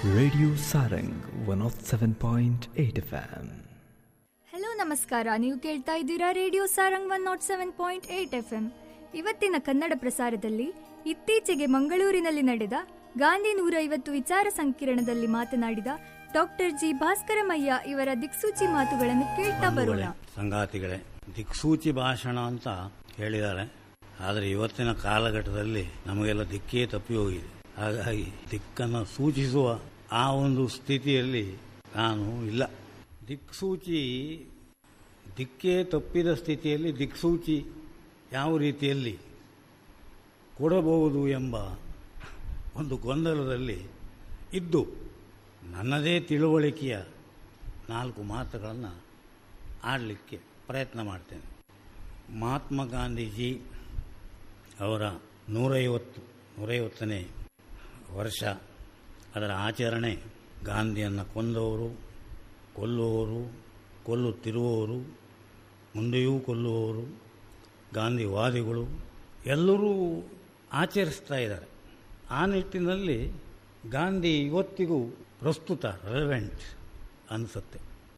Radio Sarang 107.8 FM. Hello ನಮಸ್ಕಾರ ನೀವು ಕೇಳ್ತಾ ಇದ್ದೀರಾ radio Sarang one naught seven point eight F M ಇವತ್ತಿನ ಕನ್ನಡ ಪ್ರಸಾರದಲ್ಲಿ ಇತ್ತೀಚೆಗೆ ಮಂಗಳೂರಿನಲ್ಲಿ ನಡೆದ ಗಾಂಧಿ ನೂರ ಐವತ್ತು ವಿಚಾರ ಸಂಕಿರಣದಲ್ಲಿ ಮಾತನಾಡಿದ ಡಾಕ್ಟರ್ ಜಿ ಭಾಸ್ಕರಮಯ್ಯ ಇವರ ದಿಕ್ಸೂಚಿ ಮಾತುಗಳನ್ನು ಕೇಳ್ತಾ ಬರೋಣ ಸಂಗಾತಿಗಳೇ ದಿಕ್ಸೂಚಿ ಭಾಷಣ ಅಂತ ಹೇಳಿದ್ದಾರೆ ಆದರೆ ಇವತ್ತಿನ ಕಾಲಘಟ್ಟದಲ್ಲಿ ನಮಗೆಲ್ಲ ದಿಕ್ಕೇ ತಪ್ಪಿ ಹೋಗಿದೆ ಹಾಗಾಗಿ ದಿಕ್ಕನ್ನು ಸೂಚಿಸುವ ಆ ಒಂದು ಸ್ಥಿತಿಯಲ್ಲಿ ನಾನು ಇಲ್ಲ ದಿಕ್ಸೂಚಿ ದಿಕ್ಕೇ ತಪ್ಪಿದ ಸ್ಥಿತಿಯಲ್ಲಿ ದಿಕ್ಸೂಚಿ ಯಾವ ರೀತಿಯಲ್ಲಿ ಕೊಡಬಹುದು ಎಂಬ ಒಂದು ಗೊಂದಲದಲ್ಲಿ ಇದ್ದು ನನ್ನದೇ ತಿಳುವಳಿಕೆಯ ನಾಲ್ಕು ಮಾತುಗಳನ್ನು ಆಡಲಿಕ್ಕೆ ಪ್ರಯತ್ನ ಮಾಡ್ತೇನೆ ಮಹಾತ್ಮ ಗಾಂಧೀಜಿ ಅವರ ನೂರೈವತ್ತು ನೂರೈವತ್ತನೇ ವರ್ಷ ಅದರ ಆಚರಣೆ ಗಾಂಧಿಯನ್ನು ಕೊಂದವರು ಕೊಲ್ಲುವವರು ಕೊಲ್ಲುತ್ತಿರುವವರು ಮುಂದೆಯೂ ಕೊಲ್ಲುವವರು ಗಾಂಧಿವಾದಿಗಳು ಎಲ್ಲರೂ ಆಚರಿಸ್ತಾ ಇದ್ದಾರೆ ಆ ನಿಟ್ಟಿನಲ್ಲಿ ಗಾಂಧಿ ಇವತ್ತಿಗೂ ಪ್ರಸ್ತುತ ರೆಲೆವೆಂಟ್ ಅನಿಸುತ್ತೆ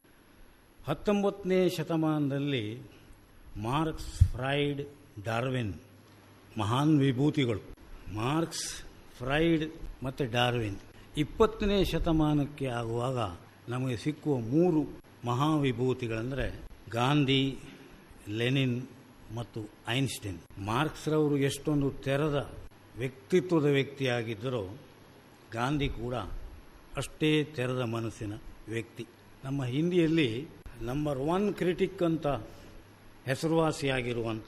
ಹತ್ತೊಂಬತ್ತನೇ ಶತಮಾನದಲ್ಲಿ ಮಾರ್ಕ್ಸ್ ಫ್ರೈಡ್ ಡಾರ್ವಿನ್ ಮಹಾನ್ ವಿಭೂತಿಗಳು ಮಾರ್ಕ್ಸ್ ಫ್ರೈಡ್ ಮತ್ತು ಡಾರ್ವಿನ್ ಇಪ್ಪತ್ತನೇ ಶತಮಾನಕ್ಕೆ ಆಗುವಾಗ ನಮಗೆ ಸಿಕ್ಕುವ ಮೂರು ಮಹಾವಿಭೂತಿಗಳೆಂದರೆ ಗಾಂಧಿ ಲೆನಿನ್ ಮತ್ತು ಐನ್ಸ್ಟೈನ್ ಮಾರ್ಕ್ಸ್ರವರು ಎಷ್ಟೊಂದು ತೆರೆದ ವ್ಯಕ್ತಿತ್ವದ ವ್ಯಕ್ತಿಯಾಗಿದ್ದರೋ ಗಾಂಧಿ ಕೂಡ ಅಷ್ಟೇ ತೆರೆದ ಮನಸ್ಸಿನ ವ್ಯಕ್ತಿ ನಮ್ಮ ಹಿಂದಿಯಲ್ಲಿ ನಂಬರ್ ಒನ್ ಕ್ರಿಟಿಕ್ ಅಂತ ಹೆಸರುವಾಸಿಯಾಗಿರುವಂಥ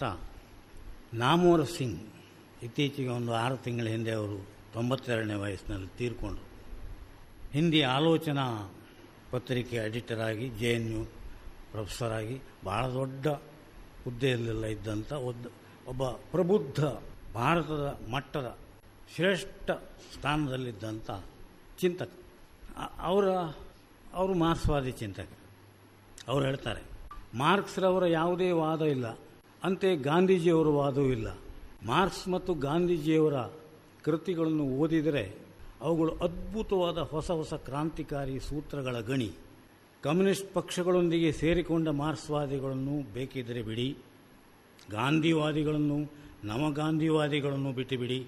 ನಾಮೋರ್ ಸಿಂಗ್ ಇತ್ತೀಚೆಗೆ ಒಂದು ಆರು ತಿಂಗಳ ಹಿಂದೆ ಅವರು ತೊಂಬತ್ತೆರಡನೇ ವಯಸ್ಸಿನಲ್ಲಿ ತೀರ್ಕೊಂಡರು ಹಿಂದಿ ಆಲೋಚನಾ ಪತ್ರಿಕೆ ಎಡಿಟರ್ ಆಗಿ ಜೆ ಎನ್ ಯು ಪ್ರೊಫೆಸರ್ ಆಗಿ ಬಹಳ ದೊಡ್ಡ ಹುದ್ದೆಯಲ್ಲೆಲ್ಲ ಇದ್ದಂಥ ಒಬ್ಬ ಒಬ್ಬ ಪ್ರಬುದ್ಧ ಭಾರತದ ಮಟ್ಟದ ಶ್ರೇಷ್ಠ ಸ್ಥಾನದಲ್ಲಿದ್ದಂಥ ಚಿಂತಕ ಅ- ಅವರ ಅವರು ಮಾರ್ಕ್ಸ್ವಾದಿ ಚಿಂತಕ ಅವರು ಹೇಳ್ತಾರೆ ಮಾರ್ಕ್ಸ್ರವರ ಯಾವುದೇ ವಾದ ಇಲ್ಲ ಅಂತೆ ಗಾಂಧೀಜಿಯವರ ವಾದವೂ ಇಲ್ಲ ಮಾರ್ಕ್ಸ್ ಮತ್ತು ಗಾಂಧೀಜಿಯವರ ಕೃತಿಗಳನ್ನು ಓದಿದರೆ ಅವುಗಳು ಅದ್ಭುತವಾದ ಹೊಸ ಹೊಸ ಕ್ರಾಂತಿಕಾರಿ ಸೂತ್ರಗಳ ಗಣಿ ಕಮ್ಯುನಿಸ್ಟ್ ಪಕ್ಷಗಳೊಂದಿಗೆ ಸೇರಿಕೊಂಡ ಮಾರ್ಕ್ಸ್ವಾದಿಗಳನ್ನು ಬೇಕಿದ್ದರೆ ಬಿಡಿ ಗಾಂಧಿವಾದಿಗಳನ್ನು ನವಗಾಂಧಿವಾದಿಗಳನ್ನು ಬಿಟ್ಟುಬಿಡಿ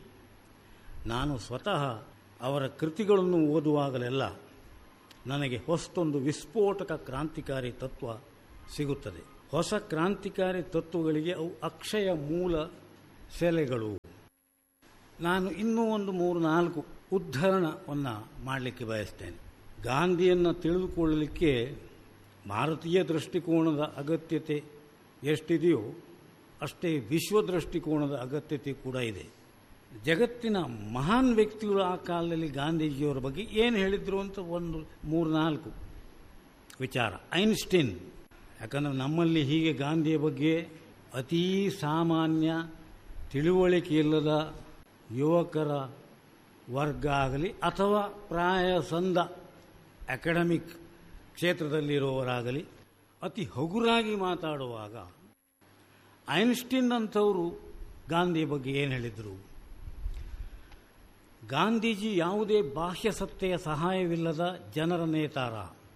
ನಾನು ಸ್ವತಃ ಅವರ ಕೃತಿಗಳನ್ನು ಓದುವಾಗಲೆಲ್ಲ ನನಗೆ ಹೊಸತೊಂದು ವಿಸ್ಫೋಟಕ ಕ್ರಾಂತಿಕಾರಿ ತತ್ವ ಸಿಗುತ್ತದೆ ಹೊಸ ಕ್ರಾಂತಿಕಾರಿ ತತ್ವಗಳಿಗೆ ಅವು ಅಕ್ಷಯ ಮೂಲ ಸೆಲೆಗಳು ನಾನು ಇನ್ನೂ ಒಂದು ಮೂರು ನಾಲ್ಕು ಉದ್ಧರಣವನ್ನು ಮಾಡಲಿಕ್ಕೆ ಬಯಸ್ತೇನೆ ಗಾಂಧಿಯನ್ನು ತಿಳಿದುಕೊಳ್ಳಲಿಕ್ಕೆ ಭಾರತೀಯ ದೃಷ್ಟಿಕೋನದ ಅಗತ್ಯತೆ ಎಷ್ಟಿದೆಯೋ ಅಷ್ಟೇ ವಿಶ್ವ ದೃಷ್ಟಿಕೋನದ ಅಗತ್ಯತೆ ಕೂಡ ಇದೆ ಜಗತ್ತಿನ ಮಹಾನ್ ವ್ಯಕ್ತಿಗಳು ಆ ಕಾಲದಲ್ಲಿ ಗಾಂಧೀಜಿಯವರ ಬಗ್ಗೆ ಏನು ಹೇಳಿದ್ರು ಅಂತ ಒಂದು ಮೂರು ನಾಲ್ಕು ವಿಚಾರ ಐನ್ಸ್ಟೀನ್ ಯಾಕಂದರೆ ನಮ್ಮಲ್ಲಿ ಹೀಗೆ ಗಾಂಧಿಯ ಬಗ್ಗೆ ಅತೀ ಸಾಮಾನ್ಯ ತಿಳುವಳಿಕೆ ಇಲ್ಲದ ಯುವಕರ ವರ್ಗ ಆಗಲಿ ಅಥವಾ ಪ್ರಾಯ ಸಂದ ಅಕಾಡೆಮಿಕ್ ಕ್ಷೇತ್ರದಲ್ಲಿರುವವರಾಗಲಿ ಅತಿ ಹಗುರಾಗಿ ಮಾತಾಡುವಾಗ ಐನ್ಸ್ಟೀನ್ ಅಂಥವರು ಗಾಂಧಿಯ ಬಗ್ಗೆ ಏನು ಹೇಳಿದರು ಗಾಂಧೀಜಿ ಯಾವುದೇ ಬಾಹ್ಯ ಸತ್ತೆಯ ಸಹಾಯವಿಲ್ಲದ ಜನರ ನೇತಾರ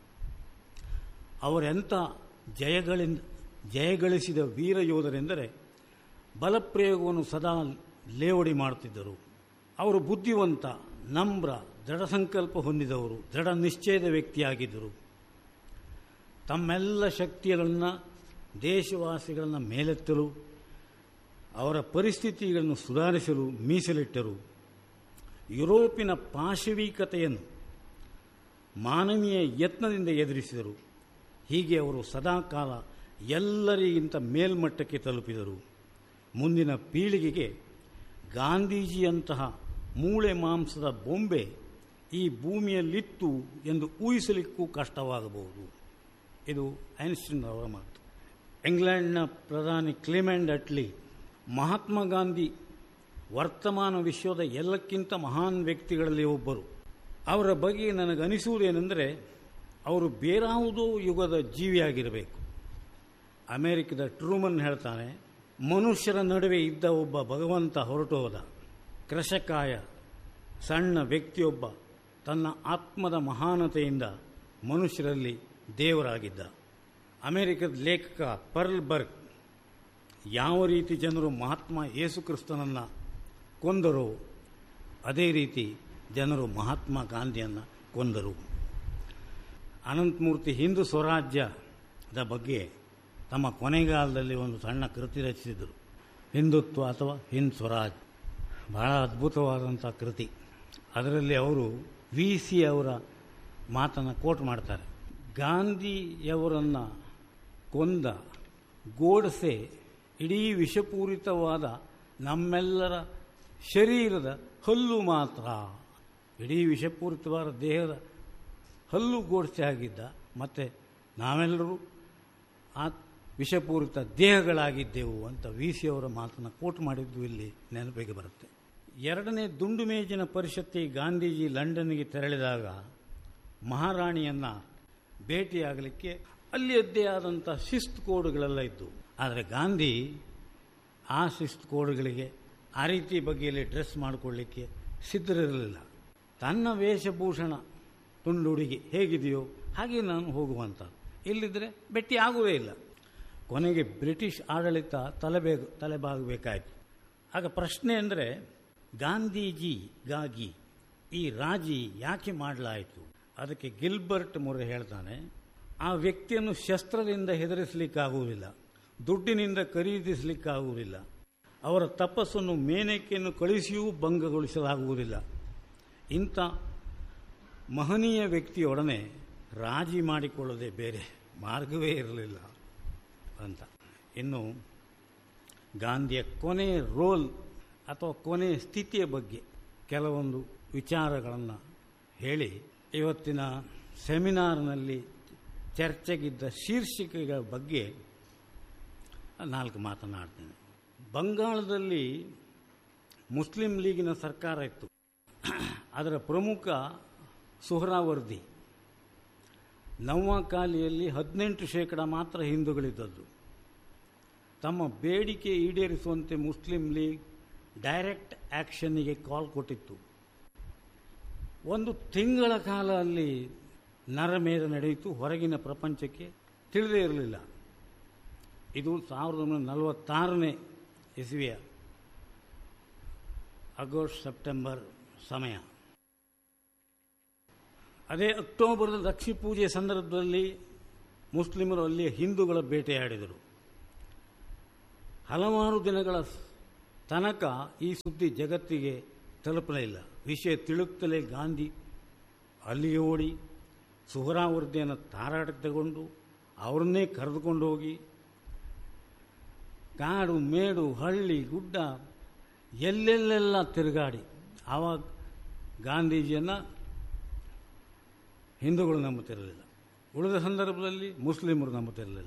ಅವರೆಂಥ ಜಯಗಳಿಂದ ಜಯಗಳಿಸಿದ ವೀರ ಯೋಧರೆಂದರೆ ಬಲಪ್ರಯೋಗವನ್ನು ಸದಾ ಲೇವಡಿ ಮಾಡುತ್ತಿದ್ದರು ಅವರು ಬುದ್ಧಿವಂತ ನಮ್ರ ದೃಢ ಸಂಕಲ್ಪ ಹೊಂದಿದವರು ದೃಢ ನಿಶ್ಚಯದ ವ್ಯಕ್ತಿಯಾಗಿದ್ದರು ತಮ್ಮೆಲ್ಲ ಶಕ್ತಿಗಳನ್ನು ದೇಶವಾಸಿಗಳನ್ನು ಮೇಲೆತ್ತಲು ಅವರ ಪರಿಸ್ಥಿತಿಗಳನ್ನು ಸುಧಾರಿಸಲು ಮೀಸಲಿಟ್ಟರು ಯುರೋಪಿನ ಪಾಶವೀಕತೆಯನ್ನು ಮಾನವೀಯ ಯತ್ನದಿಂದ ಎದುರಿಸಿದರು ಹೀಗೆ ಅವರು ಸದಾಕಾಲ ಎಲ್ಲರಿಗಿಂತ ಮೇಲ್ಮಟ್ಟಕ್ಕೆ ತಲುಪಿದರು ಮುಂದಿನ ಪೀಳಿಗೆಗೆ ಗಾಂಧೀಜಿಯಂತಹ ಮೂಳೆ ಮಾಂಸದ ಬೊಂಬೆ ಈ ಭೂಮಿಯಲ್ಲಿತ್ತು ಎಂದು ಊಹಿಸಲಿಕ್ಕೂ ಕಷ್ಟವಾಗಬಹುದು ಇದು ಐನ್ಸ್ಟೀನ್ ಅವರ ಮಾತು ಇಂಗ್ಲೆಂಡ್ನ ಪ್ರಧಾನಿ ಕ್ಲಿಮೆಂಡ್ ಅಟ್ಲಿ ಮಹಾತ್ಮ ಗಾಂಧಿ ವರ್ತಮಾನ ವಿಶ್ವದ ಎಲ್ಲಕ್ಕಿಂತ ಮಹಾನ್ ವ್ಯಕ್ತಿಗಳಲ್ಲಿ ಒಬ್ಬರು ಅವರ ಬಗ್ಗೆ ನನಗನಿಸುವುದೇನೆಂದರೆ ಅವರು ಬೇರಾವುದೋ ಯುಗದ ಜೀವಿಯಾಗಿರಬೇಕು ಅಮೆರಿಕದ ಟ್ರೂಮನ್ ಹೇಳ್ತಾನೆ ಮನುಷ್ಯರ ನಡುವೆ ಇದ್ದ ಒಬ್ಬ ಭಗವಂತ ಹೊರಟು ಹೋದ ಕೃಷಕಾಯ ಸಣ್ಣ ವ್ಯಕ್ತಿಯೊಬ್ಬ ತನ್ನ ಆತ್ಮದ ಮಹಾನತೆಯಿಂದ ಮನುಷ್ಯರಲ್ಲಿ ದೇವರಾಗಿದ್ದ ಅಮೆರಿಕದ ಲೇಖಕ ಪರ್ಲ್ ಬರ್ಗ್ ಯಾವ ರೀತಿ ಜನರು ಮಹಾತ್ಮ ಯೇಸು ಕ್ರಿಸ್ತನನ್ನು ಕೊಂದರೋ ಅದೇ ರೀತಿ ಜನರು ಮಹಾತ್ಮ ಗಾಂಧಿಯನ್ನು ಕೊಂದರು ಅನಂತಮೂರ್ತಿ ಹಿಂದೂ ಸ್ವರಾಜ್ಯದ ಬಗ್ಗೆ ತಮ್ಮ ಕೊನೆಗಾಲದಲ್ಲಿ ಒಂದು ಸಣ್ಣ ಕೃತಿ ರಚಿಸಿದರು ಹಿಂದುತ್ವ ಅಥವಾ ಹಿಂದ್ ಸ್ವರಾಜ್ ಬಹಳ ಅದ್ಭುತವಾದಂಥ ಕೃತಿ ಅದರಲ್ಲಿ ಅವರು ವಿ ಸಿ ಅವರ ಮಾತನ್ನು ಕೋಟ್ ಮಾಡ್ತಾರೆ ಗಾಂಧಿಯವರನ್ನು ಕೊಂದ ಗೋಡ್ಸೆ ಇಡೀ ವಿಷಪೂರಿತವಾದ ನಮ್ಮೆಲ್ಲರ ಶರೀರದ ಹಲ್ಲು ಮಾತ್ರ ಇಡೀ ವಿಷಪೂರಿತವಾದ ದೇಹದ ಹಲ್ಲು ಗೋಡ್ಸೆ ಆಗಿದ್ದ ಮತ್ತು ನಾವೆಲ್ಲರೂ ಆ ವಿಷಪೂರಿತ ದೇಹಗಳಾಗಿದ್ದೆವು ಅಂತ ವಿ ಸಿ ಅವರ ಮಾತನ್ನು ಕೋಟ್ ಮಾಡಿದ್ದು ಇಲ್ಲಿ ನೆನಪಿಗೆ ಬರುತ್ತೆ ಎರಡನೇ ದುಂಡು ಮೇಜಿನ ಪರಿಷತ್ತಿ ಗಾಂಧೀಜಿ ಲಂಡನ್ಗೆ ತೆರಳಿದಾಗ ಮಹಾರಾಣಿಯನ್ನು ಭೇಟಿಯಾಗಲಿಕ್ಕೆ ಅಲ್ಲಿಯದ್ದೇ ಆದಂಥ ಶಿಸ್ತು ಕೋಡ್ಗಳೆಲ್ಲ ಇದ್ದವು ಆದರೆ ಗಾಂಧಿ ಆ ಶಿಸ್ತು ಕೋಡ್ಗಳಿಗೆ ಆ ರೀತಿ ಬಗೆಯಲ್ಲಿ ಡ್ರೆಸ್ ಮಾಡಿಕೊಳ್ಳಿಕ್ಕೆ ಸಿದ್ಧರಿರಲಿಲ್ಲ ತನ್ನ ವೇಷಭೂಷಣ ತುಂಡುಡುಗಿ ಹೇಗಿದೆಯೋ ಹಾಗೆ ನಾನು ಹೋಗುವಂಥದ್ದು ಇಲ್ಲಿದ್ದರೆ ಭೇಟಿ ಆಗುವೇ ಇಲ್ಲ ಕೊನೆಗೆ ಬ್ರಿಟಿಷ್ ಆಡಳಿತ ತಲೆಬೇ ತಲೆಬಾಗಬೇಕಾಯಿತು ಆಗ ಪ್ರಶ್ನೆ ಅಂದರೆ ಗಾಂಧೀಜಿಗಾಗಿ ಈ ರಾಜಿ ಯಾಕೆ ಮಾಡಲಾಯಿತು ಅದಕ್ಕೆ ಗಿಲ್ಬರ್ಟ್ ಮೊರೆ ಹೇಳ್ತಾನೆ ಆ ವ್ಯಕ್ತಿಯನ್ನು ಶಸ್ತ್ರದಿಂದ ಹೆದರಿಸಲಿಕ್ಕಾಗುವುದಿಲ್ಲ ದುಡ್ಡಿನಿಂದ ಖರೀದಿಸಲಿಕ್ಕಾಗುವುದಿಲ್ಲ ಅವರ ತಪಸ್ಸನ್ನು ಮೇನಕೆಯನ್ನು ಕಳಿಸಿಯೂ ಭಂಗಗೊಳಿಸಲಾಗುವುದಿಲ್ಲ ಇಂಥ ಮಹನೀಯ ವ್ಯಕ್ತಿಯೊಡನೆ ರಾಜಿ ಮಾಡಿಕೊಳ್ಳದೆ ಬೇರೆ ಮಾರ್ಗವೇ ಇರಲಿಲ್ಲ ಅಂತ ಇನ್ನು ಗಾಂಧಿಯ ಕೊನೆಯ ರೋಲ್ ಅಥವಾ ಕೊನೆಯ ಸ್ಥಿತಿಯ ಬಗ್ಗೆ ಕೆಲವೊಂದು ವಿಚಾರಗಳನ್ನು ಹೇಳಿ ಇವತ್ತಿನ ಸೆಮಿನಾರ್ನಲ್ಲಿ ಚರ್ಚೆಗಿದ್ದ ಶೀರ್ಷಿಕೆಗಳ ಬಗ್ಗೆ ನಾಲ್ಕು ಮಾತನಾಡ್ತೇನೆ ಬಂಗಾಳದಲ್ಲಿ ಮುಸ್ಲಿಂ ಲೀಗಿನ ಸರ್ಕಾರ ಇತ್ತು ಅದರ ಪ್ರಮುಖ ಸುಹರಾವರ್ದಿ ನವ್ವಾಕಾಲಿಯಲ್ಲಿ ಹದಿನೆಂಟು ಶೇಕಡ ಮಾತ್ರ ಹಿಂದೂಗಳಿದ್ದದ್ದು ತಮ್ಮ ಬೇಡಿಕೆ ಈಡೇರಿಸುವಂತೆ ಮುಸ್ಲಿಂ ಲೀಗ್ ಡೈರೆಕ್ಟ್ ಆ್ಯಕ್ಷನ್ನಿಗೆ ಕಾಲ್ ಕೊಟ್ಟಿತ್ತು ಒಂದು ತಿಂಗಳ ಕಾಲ ಅಲ್ಲಿ ನರಮೇಧ ನಡೆಯಿತು ಹೊರಗಿನ ಪ್ರಪಂಚಕ್ಕೆ ತಿಳಿದೇ ಇರಲಿಲ್ಲ ಇದು ಸಾವಿರದ ಒಂಬೈನೂರ ನಲವತ್ತಾರನೇ ಇಸ್ವಿಯ ಆಗಸ್ಟ್ ಸೆಪ್ಟೆಂಬರ್ ಸಮಯ ಅದೇ ಅಕ್ಟೋಬರ್ ಲಕ್ಷ್ಮೀ ಪೂಜೆ ಸಂದರ್ಭದಲ್ಲಿ ಮುಸ್ಲಿಮರು ಅಲ್ಲಿ ಹಿಂದೂಗಳ ಬೇಟೆಯಾಡಿದರು ಹಲವಾರು ದಿನಗಳ ತನಕ ಈ ಸುದ್ದಿ ಜಗತ್ತಿಗೆ ತಲುಪಲೇ ಇಲ್ಲ ವಿಷಯ ತಿಳುತ್ತಲೇ ಗಾಂಧಿ ಅಲ್ಲಿಗೆ ಓಡಿ ಸುಹರಾವರ್ದಿಯನ್ನು ತಾರಾಟಕ್ಕೆ ತಗೊಂಡು ಅವ್ರನ್ನೇ ಕರೆದುಕೊಂಡು ಹೋಗಿ ಕಾಡು ಮೇಡು ಹಳ್ಳಿ ಗುಡ್ಡ ಎಲ್ಲೆಲ್ಲೆಲ್ಲ ತಿರುಗಾಡಿ ಆವಾಗ ಗಾಂಧೀಜಿಯನ್ನು ಹಿಂದೂಗಳು ನಂಬುತ್ತಿರಲಿಲ್ಲ ಉಳಿದ ಸಂದರ್ಭದಲ್ಲಿ ಮುಸ್ಲಿಮರು ನಂಬುತ್ತಿರಲಿಲ್ಲ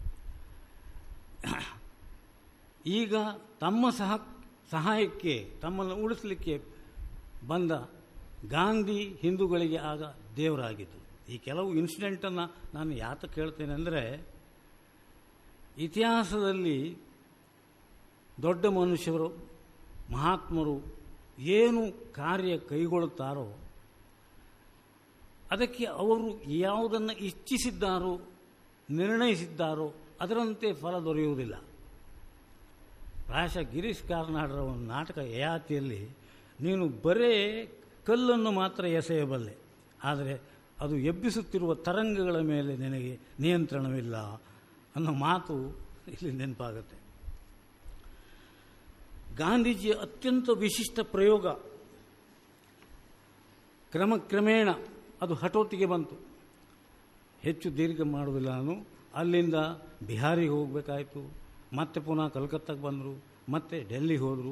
ಈಗ ತಮ್ಮ ಸಹ ಸಹಾಯಕ್ಕೆ ತಮ್ಮನ್ನು ಉಳಿಸಲಿಕ್ಕೆ ಬಂದ ಗಾಂಧಿ ಹಿಂದೂಗಳಿಗೆ ಆಗ ದೇವರಾಗಿದ್ದು ಈ ಕೆಲವು ಇನ್ಸಿಡೆಂಟನ್ನು ನಾನು ಯಾತಕ್ಕೆ ಹೇಳ್ತೇನೆ ಅಂದರೆ ಇತಿಹಾಸದಲ್ಲಿ ದೊಡ್ಡ ಮನುಷ್ಯರು ಮಹಾತ್ಮರು ಏನು ಕಾರ್ಯ ಕೈಗೊಳ್ಳುತ್ತಾರೋ ಅದಕ್ಕೆ ಅವರು ಯಾವುದನ್ನು ಇಚ್ಛಿಸಿದ್ದಾರೋ ನಿರ್ಣಯಿಸಿದ್ದಾರೋ ಅದರಂತೆ ಫಲ ದೊರೆಯುವುದಿಲ್ಲ ಪ್ರಾಯಶಃ ಗಿರೀಶ್ ಕಾರ್ನಾಡರ ಒಂದು ನಾಟಕ ಯಯಾತಿಯಲ್ಲಿ ನೀನು ಬರೇ ಕಲ್ಲನ್ನು ಮಾತ್ರ ಎಸೆಯಬಲ್ಲೆ ಆದರೆ ಅದು ಎಬ್ಬಿಸುತ್ತಿರುವ ತರಂಗಗಳ ಮೇಲೆ ನಿನಗೆ ನಿಯಂತ್ರಣವಿಲ್ಲ ಅನ್ನೋ ಮಾತು ಇಲ್ಲಿ ನೆನಪಾಗುತ್ತೆ ಗಾಂಧೀಜಿಯ ಅತ್ಯಂತ ವಿಶಿಷ್ಟ ಪ್ರಯೋಗ ಕ್ರಮಕ್ರಮೇಣ ಅದು ಹಠೋತಿಗೆ ಬಂತು ಹೆಚ್ಚು ದೀರ್ಘ ಮಾಡುವುದಿಲ್ಲ ನಾನು ಅಲ್ಲಿಂದ ಬಿಹಾರಿಗೆ ಹೋಗಬೇಕಾಯಿತು ಮತ್ತೆ ಪುನಃ ಕಲ್ಕತ್ತಾಗೆ ಬಂದರು ಮತ್ತೆ ಡೆಲ್ಲಿಗೆ ಹೋದರು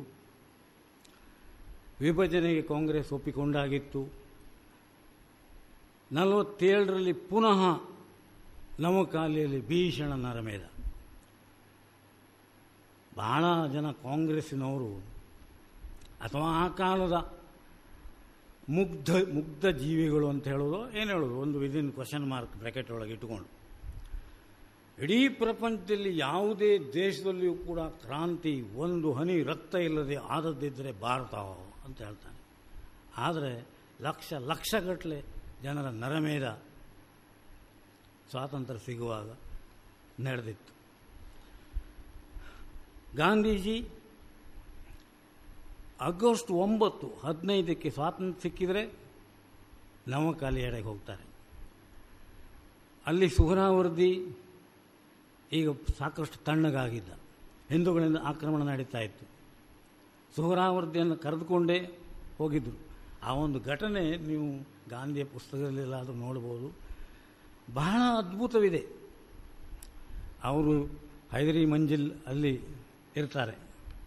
ವಿಭಜನೆಗೆ ಕಾಂಗ್ರೆಸ್ ಒಪ್ಪಿಕೊಂಡಾಗಿತ್ತು ನಲವತ್ತೇಳರಲ್ಲಿ ಪುನಃ ನವಕಾಲಿಯಲ್ಲಿ ಭೀಷಣ ನರಮೇಧ ಬಹಳ ಜನ ಕಾಂಗ್ರೆಸ್ಸಿನವರು ಅಥವಾ ಆ ಕಾಲದ ಮುಗ್ಧ ಮುಗ್ಧ ಜೀವಿಗಳು ಅಂತ ಹೇಳೋದು ಏನು ಹೇಳೋದು ಒಂದು ವಿದಿನ್ ಕ್ವಶನ್ ಮಾರ್ಕ್ ಬ್ರ್ಯಾಕೆಟ್ ಒಳಗೆ ಇಟ್ಟುಕೊಂಡು ಇಡೀ ಪ್ರಪಂಚದಲ್ಲಿ ಯಾವುದೇ ದೇಶದಲ್ಲಿಯೂ ಕೂಡ ಕ್ರಾಂತಿ ಒಂದು ಹನಿ ರಕ್ತ ಇಲ್ಲದೆ ಆದದ್ದಿದ್ದರೆ ಭಾರತ ಅಂತ ಹೇಳ್ತಾನೆ ಆದರೆ ಲಕ್ಷ ಲಕ್ಷಗಟ್ಟಲೆ ಜನರ ನರಮೇಧ ಸ್ವಾತಂತ್ರ್ಯ ಸಿಗುವಾಗ ನಡೆದಿತ್ತು ಗಾಂಧೀಜಿ ಆಗಸ್ಟ್ ಒಂಬತ್ತು ಹದಿನೈದಕ್ಕೆ ಸ್ವಾತಂತ್ರ್ಯ ಸಿಕ್ಕಿದರೆ ನವಕಾಲಿ ಎಡೆಗೆ ಹೋಗ್ತಾರೆ ಅಲ್ಲಿ ಸುಹರಾವರ್ದಿ ಈಗ ಸಾಕಷ್ಟು ತಣ್ಣಗಾಗಿದ್ದ ಹಿಂದೂಗಳಿಂದ ಆಕ್ರಮಣ ನಡೀತಾ ಇತ್ತು ಸುಹರಾವರ್ದಿಯನ್ನು ಕರೆದುಕೊಂಡೇ ಹೋಗಿದ್ದರು ಆ ಒಂದು ಘಟನೆ ನೀವು ಗಾಂಧಿಯ ಪುಸ್ತಕದಲ್ಲೆಲ್ಲಾದರೂ ನೋಡ್ಬೋದು ಬಹಳ ಅದ್ಭುತವಿದೆ ಅವರು ಹೈದರಿ ಮಂಜಿಲ್ ಅಲ್ಲಿ ಇರ್ತಾರೆ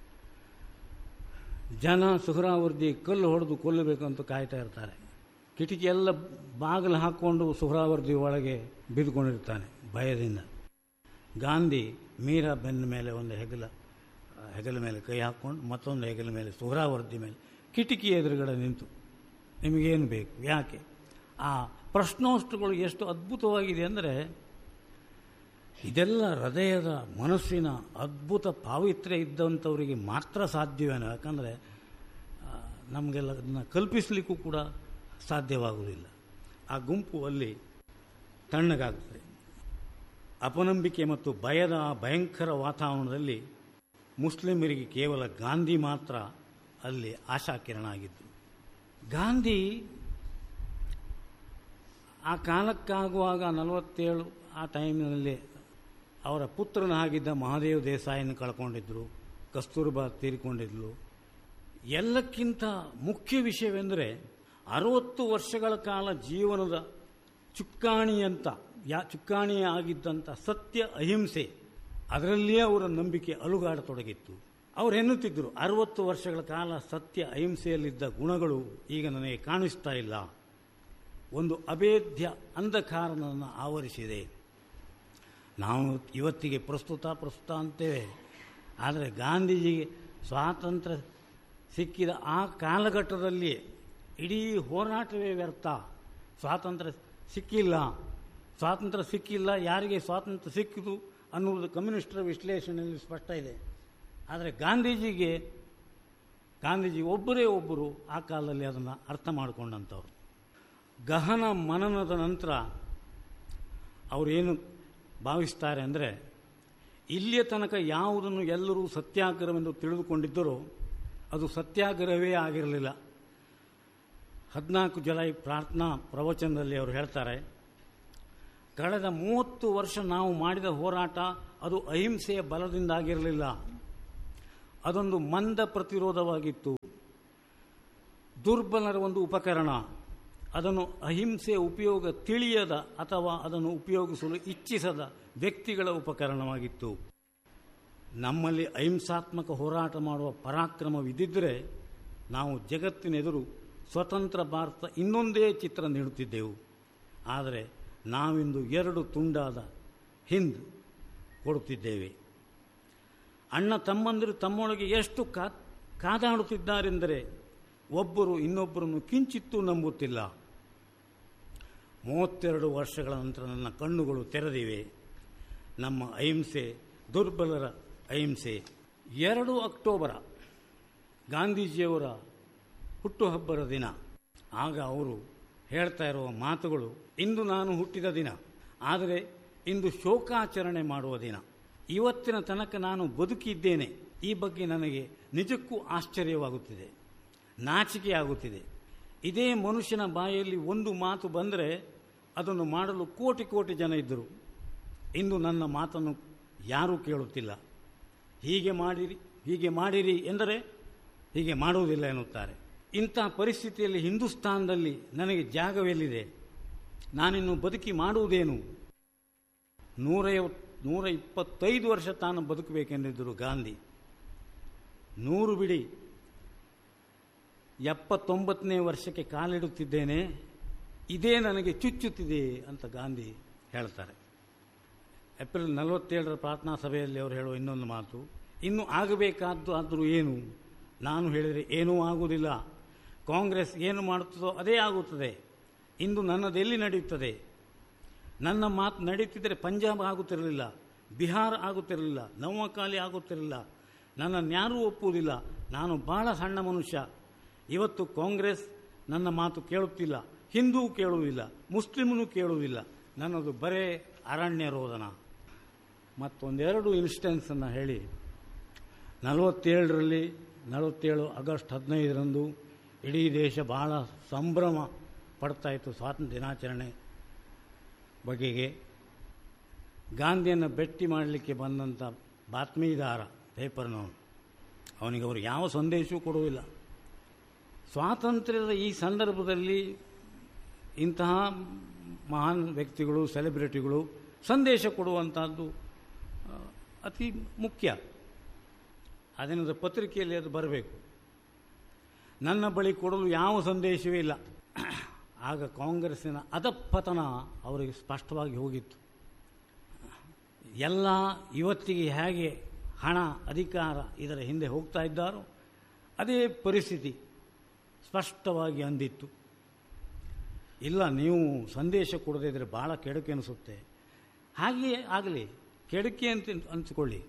ಜನ ಸುಹರಾವರ್ದಿ ಕಲ್ಲು ಹೊಡೆದು ಕೊಲ್ಲಬೇಕಂತ ಕಾಯ್ತಾ ಇರ್ತಾರೆ ಕಿಟಕಿ ಎಲ್ಲ ಬಾಗಿಲು ಹಾಕ್ಕೊಂಡು ಸುಹರಾವರ್ದಿ ಒಳಗೆ ಬಿದ್ದುಕೊಂಡಿರ್ತಾನೆ ಭಯದಿಂದ ಗಾಂಧಿ ಮೀರಾ ಬೆನ್ನ ಮೇಲೆ ಒಂದು ಹೆಗಲ ಹೆಗಲ ಮೇಲೆ ಕೈ ಹಾಕ್ಕೊಂಡು ಮತ್ತೊಂದು ಹೆಗಲ ಮೇಲೆ ಸುಹರಾವರ್ದಿ ಮೇಲೆ ಕಿಟಕಿ ಎದುರುಗಡೆ ನಿಂತು ನಿಮಗೇನು ಬೇಕು ಯಾಕೆ ಆ ಪ್ರಶ್ನೋಷ್ಟಗಳು ಎಷ್ಟು ಅದ್ಭುತವಾಗಿದೆ ಅಂದರೆ ಇದೆಲ್ಲ ಹೃದಯದ ಮನಸ್ಸಿನ ಅದ್ಭುತ ಪಾವಿತ್ರ್ಯ ಇದ್ದಂಥವರಿಗೆ ಮಾತ್ರ ಸಾಧ್ಯವೇನೋ ಯಾಕಂದರೆ ನಮಗೆಲ್ಲ ಅದನ್ನು ಕಲ್ಪಿಸಲಿಕ್ಕೂ ಕೂಡ ಸಾಧ್ಯವಾಗುವುದಿಲ್ಲ ಆ ಗುಂಪು ಅಲ್ಲಿ ತಣ್ಣಗಾಗ್ತದೆ ಅಪನಂಬಿಕೆ ಮತ್ತು ಭಯದ ಆ ಭಯಂಕರ ವಾತಾವರಣದಲ್ಲಿ ಮುಸ್ಲಿಮರಿಗೆ ಕೇವಲ ಗಾಂಧಿ ಮಾತ್ರ ಅಲ್ಲಿ ಆಶಾಕಿರಣ ಆಗಿದ್ದರು ಗಾಂಧಿ ಆ ಕಾಲಕ್ಕಾಗುವಾಗ ನಲವತ್ತೇಳು ಆ ಟೈಮಿನಲ್ಲಿ ಅವರ ಪುತ್ರನಾಗಿದ್ದ ಮಹಾದೇವ್ ದೇಸಾಯಿನ ಕಳ್ಕೊಂಡಿದ್ರು ಕಸ್ತೂರ್ಬಾ ತೀರಿಕೊಂಡಿದ್ಲು ಎಲ್ಲಕ್ಕಿಂತ ಮುಖ್ಯ ವಿಷಯವೆಂದರೆ ಅರವತ್ತು ವರ್ಷಗಳ ಕಾಲ ಜೀವನದ ಚುಕ್ಕಾಣಿಯಂತ ಯಾ ಚುಕ್ಕಾಣಿಯೇ ಆಗಿದ್ದಂಥ ಸತ್ಯ ಅಹಿಂಸೆ ಅದರಲ್ಲಿಯೇ ಅವರ ನಂಬಿಕೆ ಅಲುಗಾಡತೊಡಗಿತ್ತು ಅವರು ಎನ್ನುತ್ತಿದ್ದರು ಅರವತ್ತು ವರ್ಷಗಳ ಕಾಲ ಸತ್ಯ ಅಹಿಂಸೆಯಲ್ಲಿದ್ದ ಗುಣಗಳು ಈಗ ನನಗೆ ಕಾಣಿಸ್ತಾ ಇಲ್ಲ ಒಂದು ಅಭೇದ್ಯ ಅಂಧಕಾರ ನನ್ನನ್ನು ಆವರಿಸಿದೆ ನಾವು ಇವತ್ತಿಗೆ ಪ್ರಸ್ತುತ ಪ್ರಸ್ತುತ ಅಂತೇವೆ ಆದರೆ ಗಾಂಧೀಜಿಗೆ ಸ್ವಾತಂತ್ರ್ಯ ಸಿಕ್ಕಿದ ಆ ಕಾಲಘಟ್ಟದಲ್ಲಿ ಇಡೀ ಹೋರಾಟವೇ ವ್ಯರ್ಥ ಸ್ವಾತಂತ್ರ್ಯ ಸಿಕ್ಕಿಲ್ಲ ಸ್ವಾತಂತ್ರ್ಯ ಸಿಕ್ಕಿಲ್ಲ ಯಾರಿಗೆ ಸ್ವಾತಂತ್ರ್ಯ ಸಿಕ್ಕಿತು ಅನ್ನುವುದು ಕಮ್ಯುನಿಸ್ಟರ ವಿಶ್ಲೇಷಣೆಯಲ್ಲಿ ಸ್ಪಷ್ಟ ಇದೆ ಆದರೆ ಗಾಂಧೀಜಿಗೆ ಗಾಂಧೀಜಿ ಒಬ್ಬರೇ ಒಬ್ಬರು ಆ ಕಾಲದಲ್ಲಿ ಅದನ್ನು ಅರ್ಥ ಮಾಡಿಕೊಂಡಂಥವ್ರು ಗಹನ ಮನನದ ನಂತರ ಅವರೇನು ಭಾವಿಸ್ತಾರೆ ಅಂದರೆ ಇಲ್ಲಿಯ ತನಕ ಯಾವುದನ್ನು ಎಲ್ಲರೂ ಸತ್ಯಾಗ್ರಹವೆಂದು ತಿಳಿದುಕೊಂಡಿದ್ದರೋ ಅದು ಸತ್ಯಾಗ್ರಹವೇ ಆಗಿರಲಿಲ್ಲ ಹದಿನಾಲ್ಕು ಜುಲೈ ಪ್ರಾರ್ಥನಾ ಪ್ರವಚನದಲ್ಲಿ ಅವರು ಹೇಳ್ತಾರೆ ಕಳೆದ ಮೂವತ್ತು ವರ್ಷ ನಾವು ಮಾಡಿದ ಹೋರಾಟ ಅದು ಅಹಿಂಸೆಯ ಬಲದಿಂದಾಗಿರಲಿಲ್ಲ ಅದೊಂದು ಮಂದ ಪ್ರತಿರೋಧವಾಗಿತ್ತು ದುರ್ಬಲರ ಒಂದು ಉಪಕರಣ ಅದನ್ನು ಅಹಿಂಸೆಯ ಉಪಯೋಗ ತಿಳಿಯದ ಅಥವಾ ಅದನ್ನು ಉಪಯೋಗಿಸಲು ಇಚ್ಛಿಸದ ವ್ಯಕ್ತಿಗಳ ಉಪಕರಣವಾಗಿತ್ತು ನಮ್ಮಲ್ಲಿ ಅಹಿಂಸಾತ್ಮಕ ಹೋರಾಟ ಮಾಡುವ ಪರಾಕ್ರಮವಿದ್ದಿದ್ದರೆ ನಾವು ಜಗತ್ತಿನೆದುರು ಸ್ವತಂತ್ರ ಭಾರತ ಇನ್ನೊಂದೇ ಚಿತ್ರ ನೀಡುತ್ತಿದ್ದೆವು ಆದರೆ ನಾವಿಂದು ಎರಡು ತುಂಡಾದ ಹಿಂದ್ ಕೊಡುತ್ತಿದ್ದೇವೆ ಅಣ್ಣ ತಮ್ಮಂದಿರು ತಮ್ಮೊಳಗೆ ಎಷ್ಟು ಕಾ ಕಾದಾಡುತ್ತಿದ್ದಾರೆಂದರೆ ಒಬ್ಬರು ಇನ್ನೊಬ್ಬರನ್ನು ಕಿಂಚಿತ್ತೂ ನಂಬುತ್ತಿಲ್ಲ ಮೂವತ್ತೆರಡು ವರ್ಷಗಳ ನಂತರ ನನ್ನ ಕಣ್ಣುಗಳು ತೆರೆದಿವೆ ನಮ್ಮ ಅಹಿಂಸೆ ದುರ್ಬಲರ ಅಹಿಂಸೆ ಎರಡು ಅಕ್ಟೋಬರ ಗಾಂಧೀಜಿಯವರ ಹುಟ್ಟುಹಬ್ಬದ ದಿನ ಆಗ ಅವರು ಹೇಳ್ತಾ ಇರುವ ಮಾತುಗಳು ಇಂದು ನಾನು ಹುಟ್ಟಿದ ದಿನ ಆದರೆ ಇಂದು ಶೋಕಾಚರಣೆ ಮಾಡುವ ದಿನ ಇವತ್ತಿನ ತನಕ ನಾನು ಬದುಕಿದ್ದೇನೆ ಈ ಬಗ್ಗೆ ನನಗೆ ನಿಜಕ್ಕೂ ಆಶ್ಚರ್ಯವಾಗುತ್ತಿದೆ ನಾಚಿಕೆಯಾಗುತ್ತಿದೆ ಇದೇ ಮನುಷ್ಯನ ಬಾಯಲ್ಲಿ ಒಂದು ಮಾತು ಬಂದರೆ ಅದನ್ನು ಮಾಡಲು ಕೋಟಿ ಕೋಟಿ ಜನ ಇದ್ದರು ಇಂದು ನನ್ನ ಮಾತನ್ನು ಯಾರೂ ಕೇಳುತ್ತಿಲ್ಲ ಹೀಗೆ ಮಾಡಿರಿ ಹೀಗೆ ಮಾಡಿರಿ ಎಂದರೆ ಹೀಗೆ ಮಾಡುವುದಿಲ್ಲ ಎನ್ನುತ್ತಾರೆ ಇಂಥ ಪರಿಸ್ಥಿತಿಯಲ್ಲಿ ಹಿಂದೂಸ್ತಾನದಲ್ಲಿ ನನಗೆ ಜಾಗವೆಲ್ಲಿದೆ ನಾನಿನ್ನು ಬದುಕಿ ಮಾಡುವುದೇನು ನೂರೈವತ್ತು ನೂರ ಇಪ್ಪತ್ತೈದು ವರ್ಷ ತಾನು ಬದುಕಬೇಕೆಂದಿದ್ದರು ಗಾಂಧಿ ನೂರು ಬಿಡಿ ಎಪ್ಪತ್ತೊಂಬತ್ತನೇ ವರ್ಷಕ್ಕೆ ಕಾಲಿಡುತ್ತಿದ್ದೇನೆ ಇದೇ ನನಗೆ ಚುಚ್ಚುತ್ತಿದೆ ಅಂತ ಗಾಂಧಿ ಹೇಳ್ತಾರೆ ಏಪ್ರಿಲ್ ನಲವತ್ತೇಳರ ಪ್ರಾರ್ಥನಾ ಸಭೆಯಲ್ಲಿ ಅವರು ಹೇಳುವ ಇನ್ನೊಂದು ಮಾತು ಇನ್ನು ಆಗಬೇಕಾದ್ದು ಆದರೂ ಏನು ನಾನು ಹೇಳಿದರೆ ಏನೂ ಆಗುವುದಿಲ್ಲ ಕಾಂಗ್ರೆಸ್ ಏನು ಮಾಡುತ್ತದೋ ಅದೇ ಆಗುತ್ತದೆ ಇಂದು ನನ್ನದೆಲ್ಲಿ ನಡೆಯುತ್ತದೆ ನನ್ನ ಮಾತು ನಡೀತಿದ್ದರೆ ಪಂಜಾಬ್ ಆಗುತ್ತಿರಲಿಲ್ಲ ಬಿಹಾರ ಆಗುತ್ತಿರಲಿಲ್ಲ ನವಕಾಲಿ ಆಗುತ್ತಿರಲಿಲ್ಲ ನನ್ನನ್ನು ಯಾರೂ ಒಪ್ಪುವುದಿಲ್ಲ ನಾನು ಬಹಳ ಸಣ್ಣ ಮನುಷ್ಯ ಇವತ್ತು ಕಾಂಗ್ರೆಸ್ ನನ್ನ ಮಾತು ಕೇಳುತ್ತಿಲ್ಲ ಹಿಂದೂ ಕೇಳುವುದಿಲ್ಲ ಮುಸ್ಲಿಮನು ಕೇಳುವುದಿಲ್ಲ ನನ್ನದು ಬರೇ ಅರಣ್ಯ ರೋದನ ಮತ್ತೊಂದೆರಡು ಇನ್ಸ್ಟೆನ್ಸನ್ನು ಹೇಳಿ ನಲವತ್ತೇಳರಲ್ಲಿ ನಲವತ್ತೇಳು ಆಗಸ್ಟ್ ಹದಿನೈದರಂದು ಇಡೀ ದೇಶ ಬಹಳ ಸಂಭ್ರಮ ಪಡ್ತಾ ಇತ್ತು ಸ್ವಾತಂತ್ರ್ಯ ದಿನಾಚರಣೆ ಬಗೆಗೆ ಗಾಂಧಿಯನ್ನು ಭೇಟಿ ಮಾಡಲಿಕ್ಕೆ ಬಂದಂಥ ಬಾತ್ಮೀದಾರ ಪೇಪರ್ನವನು ಅವನಿಗೆ ಅವರು ಯಾವ ಸಂದೇಶವೂ ಕೊಡುವುದಿಲ್ಲ ಸ್ವಾತಂತ್ರ್ಯದ ಈ ಸಂದರ್ಭದಲ್ಲಿ ಇಂತಹ ಮಹಾನ್ ವ್ಯಕ್ತಿಗಳು ಸೆಲೆಬ್ರಿಟಿಗಳು ಸಂದೇಶ ಕೊಡುವಂಥದ್ದು ಆ, ಅತಿ ಮುಖ್ಯ ಅದರಿಂದ ಪತ್ರಿಕೆಯಲ್ಲಿ ಅದು ಬರಬೇಕು ನನ್ನ ಬಳಿ ಕೊಡಲು ಯಾವ ಸಂದೇಶವೇ ಇಲ್ಲ ಆಗ ಕಾಂಗ್ರೆಸ್ಸಿನ ಅಧಪತನ ಅವರಿಗೆ ಸ್ಪಷ್ಟವಾಗಿ ಹೋಗಿತ್ತು ಎಲ್ಲ ಇವತ್ತಿಗೆ ಹೇಗೆ ಹಣ ಅಧಿಕಾರ ಇದರ ಹಿಂದೆ ಹೋಗ್ತಾ ಇದ್ದಾರೋ ಅದೇ ಪರಿಸ್ಥಿತಿ ಸ್ಪಷ್ಟವಾಗಿ ಅಂದಿತ್ತು ಇಲ್ಲ ನೀವು ಸಂದೇಶ ಕೊಡದೇ ಇದ್ದರೆ ಭಾಳ ಕೆಡುಕೆ ಅನಿಸುತ್ತೆ ಹಾಗೆಯೇ ಆಗಲಿ ಕೆಡುಕೆ ಅಂತ ಅನಿಸ್ಕೊಳ್ಳಿ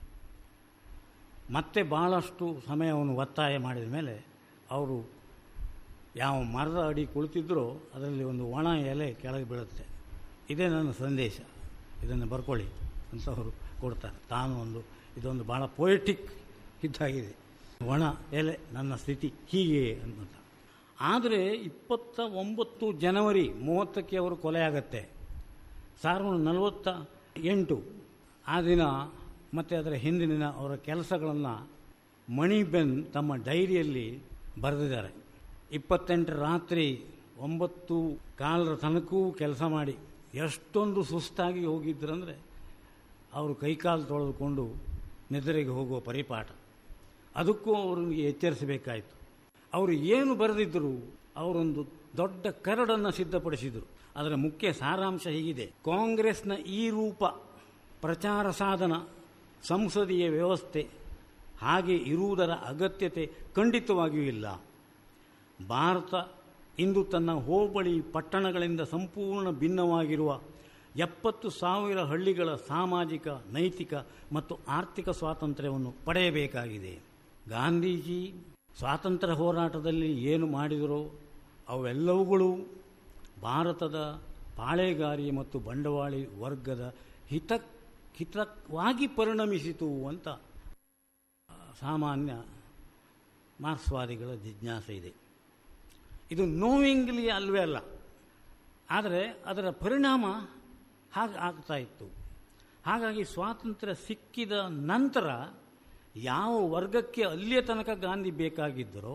ಮತ್ತೆ ಭಾಳಷ್ಟು ಸಮಯವನ್ನು ಒತ್ತಾಯ ಮಾಡಿದ ಮೇಲೆ ಅವರು ಯಾವ ಮರದ ಅಡಿ ಕುಳಿತಿದ್ರೋ ಅದರಲ್ಲಿ ಒಂದು ಒಣ ಎಲೆ ಕೆಳಗೆ ಬೀಳುತ್ತೆ ಇದೇ ನನ್ನ ಸಂದೇಶ ಇದನ್ನು ಬರ್ಕೊಳ್ಳಿ ಅಂತ ಅವರು ಕೊಡ್ತಾರೆ ತಾನು ಒಂದು ಇದೊಂದು ಭಾಳ ಪೊಯೆಟಿಕ್ ಇದ್ದಾಗಿದೆ ಒಣ ಎಲೆ ನನ್ನ ಸ್ಥಿತಿ ಹೀಗೆ ಅಂತ ಆದರೆ ಇಪ್ಪತ್ತ ಒಂಬತ್ತು ಜನವರಿ ಮೂವತ್ತಕ್ಕೆ ಅವರು ಕೊಲೆಯಾಗತ್ತೆ ಸಾವಿರದ ನಲವತ್ತ ಎಂಟು ಆ ದಿನ ಮತ್ತು ಅದರ ಹಿಂದಿನ ಅವರ ಕೆಲಸಗಳನ್ನು ಮಣಿಬೆನ್ ತಮ್ಮ ಡೈರಿಯಲ್ಲಿ ಬರೆದಿದ್ದಾರೆ ಇಪ್ಪತ್ತೆಂಟರ ರಾತ್ರಿ ಒಂಬತ್ತು ಕಾಲರ ತನಕವೂ ಕೆಲಸ ಮಾಡಿ ಎಷ್ಟೊಂದು ಸುಸ್ತಾಗಿ ಹೋಗಿದ್ದರಂದರೆ ಅವರು ಕೈಕಾಲು ತೊಳೆದುಕೊಂಡು ನಿದ್ರೆಗೆ ಹೋಗುವ ಪರಿಪಾಠ ಅದಕ್ಕೂ ಅವರಿಗೆ ಎಚ್ಚರಿಸಬೇಕಾಯಿತು ಅವರು ಏನು ಬರೆದಿದ್ದರು ಅವರೊಂದು ದೊಡ್ಡ ಕರಡನ್ನು ಸಿದ್ಧಪಡಿಸಿದರು ಅದರ ಮುಖ್ಯ ಸಾರಾಂಶ ಹೀಗಿದೆ ಕಾಂಗ್ರೆಸ್ನ ಈ ರೂಪ ಪ್ರಚಾರ ಸಾಧನ ಸಂಸದೀಯ ವ್ಯವಸ್ಥೆ ಹಾಗೆ ಇರುವುದರ ಅಗತ್ಯತೆ ಖಂಡಿತವಾಗಿಯೂ ಇಲ್ಲ ಭಾರತ ಇಂದು ತನ್ನ ಹೋಬಳಿ ಪಟ್ಟಣಗಳಿಂದ ಸಂಪೂರ್ಣ ಭಿನ್ನವಾಗಿರುವ ಎಪ್ಪತ್ತು ಸಾವಿರ ಹಳ್ಳಿಗಳ ಸಾಮಾಜಿಕ ನೈತಿಕ ಮತ್ತು ಆರ್ಥಿಕ ಸ್ವಾತಂತ್ರ್ಯವನ್ನು ಪಡೆಯಬೇಕಾಗಿದೆ ಗಾಂಧೀಜಿ ಸ್ವಾತಂತ್ರ್ಯ ಹೋರಾಟದಲ್ಲಿ ಏನು ಮಾಡಿದರೋ ಅವೆಲ್ಲವುಗಳು ಭಾರತದ ಪಾಳೆಗಾರಿ ಮತ್ತು ಬಂಡವಾಳಿ ವರ್ಗದ ಹಿತ ಹಿತವಾಗಿ ಪರಿಣಮಿಸಿತು ಅಂತ ಸಾಮಾನ್ಯ ಮಾರ್ಕ್ಸ್ವಾದಿಗಳ ಜಿಜ್ಞಾಸೆ ಇದೆ ಇದು ನೋವಿಂಗ್ಲಿ ಅಲ್ವೇ ಅಲ್ಲ ಆದರೆ ಅದರ ಪರಿಣಾಮ ಹಾಗೆ ಆಗ್ತಾ ಇತ್ತು ಹಾಗಾಗಿ ಸ್ವಾತಂತ್ರ್ಯ ಸಿಕ್ಕಿದ ನಂತರ ಯಾವ ವರ್ಗಕ್ಕೆ ಅಲ್ಲಿಯ ತನಕ ಗಾಂಧಿ ಬೇಕಾಗಿದ್ದರೋ